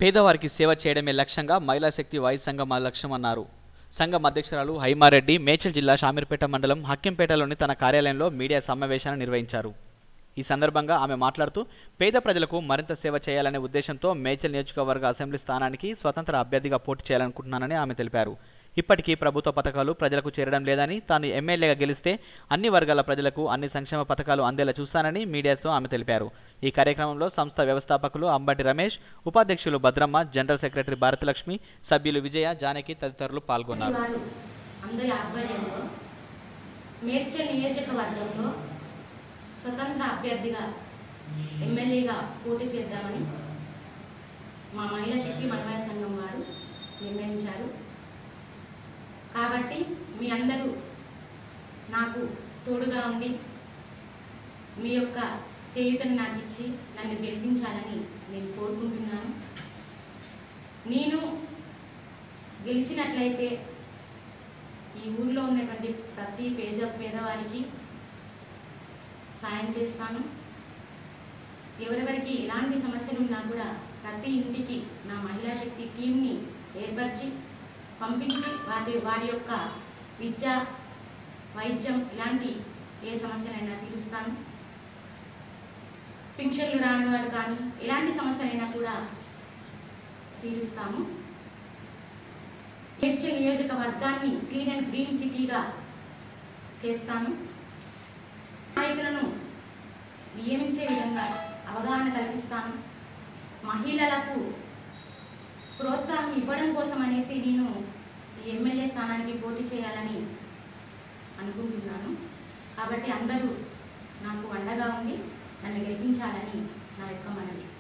పేదవారికి సేవ చేయడమే లక్ష్యంగా మహిళా శక్తి వాయు సంఘం మా లక్ష్యం అన్నారు సంఘం అధ్యక్షురాలు హైమారెడ్డి మేచల్ జిల్లా షామీర్పేట మండలం హక్కింపేటలోని తన కార్యాలయంలో మీడియా సమావేశాన్ని నిర్వహించారు ఈ సందర్భంగా ఆమె మాట్లాడుతూ పేద ప్రజలకు మరింత సేవ చేయాలనే ఉద్దేశంతో మేచల్ నియోజకవర్గ అసెంబ్లీ స్థానానికి స్వతంత్ర అభ్యర్థిగా పోటీ చేయాలనుకుంటున్నానని ఆమె తెలిపారు ఇప్పటికీ ప్రభుత్వ పథకాలు ప్రజలకు చేరడం లేదని తాను ఎమ్మెల్యేగా గెలిస్తే అన్ని వర్గాల ప్రజలకు అన్ని సంక్షేమ పథకాలు అందేలా చూస్తానని మీడియాతో ఆమె తెలిపారు ఈ కార్యక్రమంలో సంస్థ వ్యవస్థాపకులు అంబటి రమేష్ ఉపాధ్యక్షులు భద్రమ్మ జనరల్ సెక్రటరీ భారతలక్ష్మి సభ్యులు విజయ జానకి తదితరులు పాల్గొన్నారు వారు అందరి ఆధ్వర్యంలో మేడ్చల్ నియోజకవర్గంలో స్వతంత్ర అభ్యర్థిగా ఎమ్మెల్యేగా పోటీ చేద్దామని మా మహిళా శక్తి మహిళా సంఘం వారు నిర్ణయించారు కాబట్టి మీ అందరూ నాకు తోడుగా ఉండి మీ యొక్క చేయుతని నాకు ఇచ్చి నన్ను గెలిపించాలని నేను కోరుకుంటున్నాను నేను గెలిచినట్లయితే ఈ ఊర్లో ఉన్నటువంటి ప్రతి పేద పేదవారికి సాయం చేస్తాను ఎవరెవరికి ఎలాంటి సమస్యలు ఉన్నా కూడా ప్రతి ఇంటికి నా మహిళా శక్తి టీంని ఏర్పరిచి పంపించి వారి వారి యొక్క విద్య వైద్యం ఇలాంటి ఏ సమస్యలైనా తీరుస్తాను పింఛన్లు రాని వారు కానీ ఎలాంటి సమస్యలైనా కూడా తీరుస్తాము మేడ్చల్ నియోజకవర్గాన్ని క్లీన్ అండ్ గ్రీన్ సిటీగా చేస్తాను నాయకులను నియమించే విధంగా అవగాహన కల్పిస్తాను మహిళలకు ప్రోత్సాహం ఇవ్వడం కోసం అనేసి నేను ఈ ఎమ్మెల్యే స్థానానికి పోటీ చేయాలని అనుకుంటున్నాను కాబట్టి అందరూ నాకు అండగా ఉండి నన్ను గెలిపించాలని నా యొక్క మనవి